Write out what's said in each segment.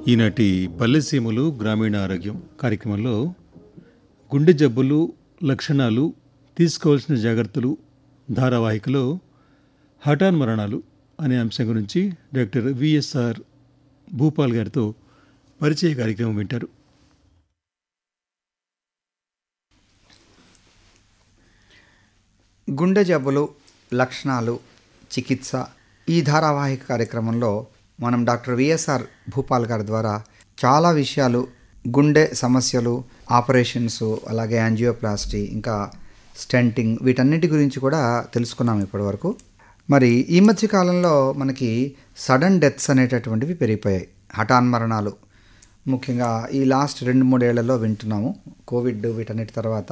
ఈనాటి పల్లెసీమలు గ్రామీణ ఆరోగ్యం కార్యక్రమంలో గుండె జబ్బులు లక్షణాలు తీసుకోవాల్సిన జాగ్రత్తలు ధారావాహికలో హఠాన్ మరణాలు అనే అంశం గురించి డాక్టర్ విఎస్ఆర్ భూపాల్ గారితో పరిచయ కార్యక్రమం వింటారు గుండె జబ్బులు లక్షణాలు చికిత్స ఈ ధారావాహిక కార్యక్రమంలో మనం డాక్టర్ విఎస్ఆర్ భూపాల్ గారి ద్వారా చాలా విషయాలు గుండె సమస్యలు ఆపరేషన్స్ అలాగే యాంజియోప్లాస్టీ ఇంకా స్టెంటింగ్ వీటన్నిటి గురించి కూడా తెలుసుకున్నాం ఇప్పటివరకు మరి ఈ మధ్య కాలంలో మనకి సడన్ డెత్స్ అనేటటువంటివి పెరిగిపోయాయి హఠాన్ మరణాలు ముఖ్యంగా ఈ లాస్ట్ రెండు మూడేళ్లలో వింటున్నాము కోవిడ్ వీటన్నిటి తర్వాత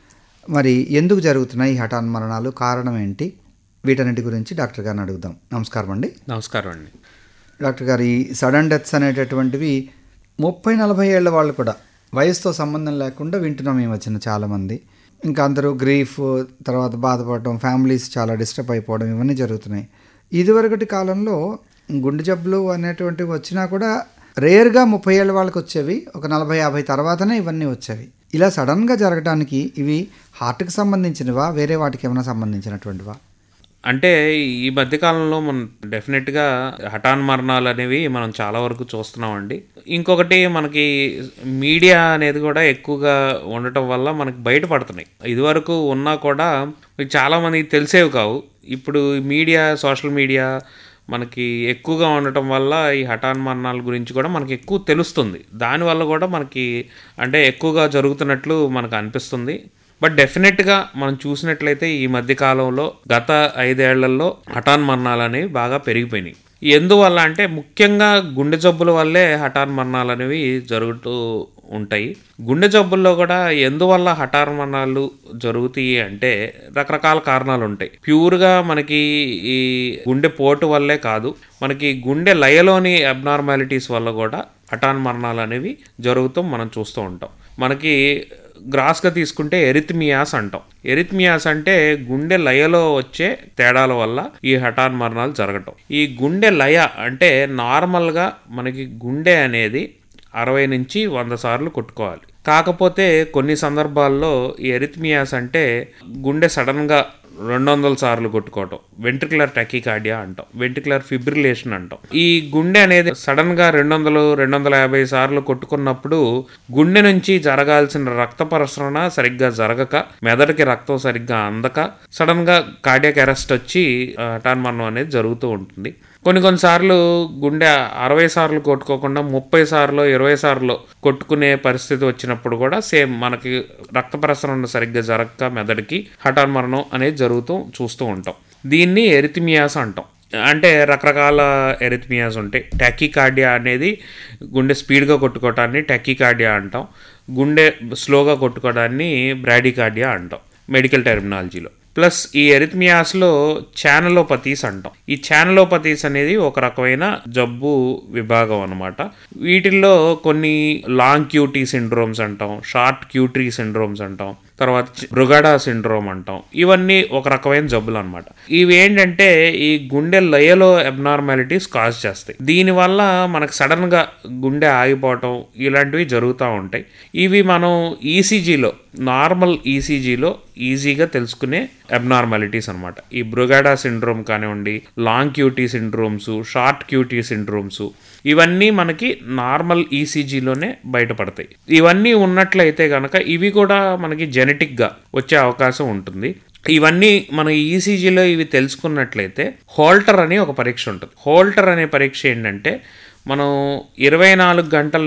మరి ఎందుకు జరుగుతున్నాయి ఈ హఠాన్ మరణాలు కారణం ఏంటి వీటన్నిటి గురించి డాక్టర్ గారిని అడుగుదాం నమస్కారం అండి నమస్కారం అండి డాక్టర్ గారు ఈ సడన్ డెత్స్ అనేటటువంటివి ముప్పై నలభై ఏళ్ళ వాళ్ళు కూడా వయసుతో సంబంధం లేకుండా వింటున్నాం ఈ వచ్చిన చాలామంది ఇంకా అందరూ గ్రీఫ్ తర్వాత బాధపడటం ఫ్యామిలీస్ చాలా డిస్టర్బ్ అయిపోవడం ఇవన్నీ జరుగుతున్నాయి ఇదివరకటి కాలంలో గుండె జబ్బులు అనేటువంటివి వచ్చినా కూడా రేర్గా ముప్పై ఏళ్ళ వాళ్ళకి వచ్చేవి ఒక నలభై యాభై తర్వాతనే ఇవన్నీ వచ్చేవి ఇలా సడన్గా జరగడానికి ఇవి హార్ట్కి సంబంధించినవా వేరే వాటికి ఏమైనా సంబంధించినటువంటివా అంటే ఈ మధ్యకాలంలో మనం డెఫినెట్గా హఠాన్ మరణాలు అనేవి మనం చాలా వరకు చూస్తున్నామండి ఇంకొకటి మనకి మీడియా అనేది కూడా ఎక్కువగా ఉండటం వల్ల మనకి బయటపడుతున్నాయి ఇదివరకు ఉన్నా కూడా మీకు చాలామందికి తెలిసేవి కావు ఇప్పుడు మీడియా సోషల్ మీడియా మనకి ఎక్కువగా ఉండటం వల్ల ఈ హఠాన్ మరణాల గురించి కూడా మనకి ఎక్కువ తెలుస్తుంది దానివల్ల కూడా మనకి అంటే ఎక్కువగా జరుగుతున్నట్లు మనకు అనిపిస్తుంది బట్ డెఫినెట్గా మనం చూసినట్లయితే ఈ మధ్య కాలంలో గత ఐదేళ్లలో హఠాన్ మరణాలు అనేవి బాగా పెరిగిపోయినాయి ఎందువల్ల అంటే ముఖ్యంగా గుండె జబ్బుల వల్లే హఠాన్ మరణాలు అనేవి జరుగుతూ ఉంటాయి గుండె జబ్బుల్లో కూడా ఎందువల్ల హఠాన్ మరణాలు జరుగుతాయి అంటే రకరకాల కారణాలు ఉంటాయి ప్యూర్గా మనకి ఈ గుండె పోటు వల్లే కాదు మనకి గుండె లయలోని అబ్నార్మాలిటీస్ వల్ల కూడా హఠాన్ మరణాలు అనేవి జరుగుతూ మనం చూస్తూ ఉంటాం మనకి గ్రాస్గా తీసుకుంటే ఎరిత్మియాస్ అంటాం ఎరిత్మియాస్ అంటే గుండె లయలో వచ్చే తేడాల వల్ల ఈ హఠాన్ మరణాలు జరగటం ఈ గుండె లయ అంటే నార్మల్గా మనకి గుండె అనేది అరవై నుంచి వంద సార్లు కొట్టుకోవాలి కాకపోతే కొన్ని సందర్భాల్లో ఈ ఎరిత్మియాస్ అంటే గుండె సడన్గా రెండు వందల సార్లు కొట్టుకోవటం వెంట్రికులర్ టెకికార్డియా అంటాం వెంట్రికులర్ ఫిబ్రిలేషన్ అంటాం ఈ గుండె అనేది సడన్ గా రెండు వందలు రెండు వందల యాభై సార్లు కొట్టుకున్నప్పుడు గుండె నుంచి జరగాల్సిన రక్త ప్రసరణ సరిగ్గా జరగక మెదడుకి రక్తం సరిగ్గా అందక సడన్ గా కార్డియాక్ అరెస్ట్ వచ్చి హఠాన్ మరణం అనేది జరుగుతూ ఉంటుంది కొన్ని కొన్నిసార్లు గుండె అరవై సార్లు కొట్టుకోకుండా ముప్పై సార్లు ఇరవై సార్లు కొట్టుకునే పరిస్థితి వచ్చినప్పుడు కూడా సేమ్ మనకి రక్త ప్రసరణ సరిగ్గా జరగక మెదడుకి హఠాన్ మరణం అనేది జరుగుతూ చూస్తూ ఉంటాం దీన్ని ఎరితిమియాస్ అంటాం అంటే రకరకాల ఎరిథ్మియాస్ ఉంటాయి టెకికార్డియా అనేది గుండె స్పీడ్గా కొట్టుకోవటాన్ని టెకికార్డియా అంటాం గుండె స్లోగా కొట్టుకోవడాన్ని బ్రాడికార్డియా అంటాం మెడికల్ టెర్మినాలజీలో ప్లస్ ఈ ఎరిథ్మియాస్లో ఛానలోపతీస్ అంటాం ఈ ఛానలోపతీస్ అనేది ఒక రకమైన జబ్బు విభాగం అనమాట వీటిల్లో కొన్ని లాంగ్ క్యూటీ సిండ్రోమ్స్ అంటాం షార్ట్ క్యూటీ సిండ్రోమ్స్ అంటాం తర్వాత బ్రుగడా సిండ్రోమ్ అంటాం ఇవన్నీ ఒక రకమైన జబ్బులు అనమాట ఇవి ఏంటంటే ఈ గుండె లయలో అబ్నార్మాలిటీస్ కాజ్ చేస్తాయి దీనివల్ల మనకు సడన్ గా గుండె ఆగిపోవటం ఇలాంటివి జరుగుతూ ఉంటాయి ఇవి మనం ఈసీజీలో నార్మల్ ఈసీజీలో ఈజీగా తెలుసుకునే అబ్నార్మాలిటీస్ అనమాట ఈ బ్రుగాడా సిండ్రోమ్ కానివ్వండి long QT syndromes short QT syndromes ఇవన్నీ మనకి నార్మల్ ఈసీజీలోనే బయటపడతాయి ఇవన్నీ ఉన్నట్లయితే కనుక ఇవి కూడా మనకి జెనెటిక్గా వచ్చే అవకాశం ఉంటుంది ఇవన్నీ మన ఈసీజీలో ఇవి తెలుసుకున్నట్లయితే హోల్టర్ అని ఒక పరీక్ష ఉంటుంది హోల్టర్ అనే పరీక్ష ఏంటంటే మనం ఇరవై నాలుగు గంటల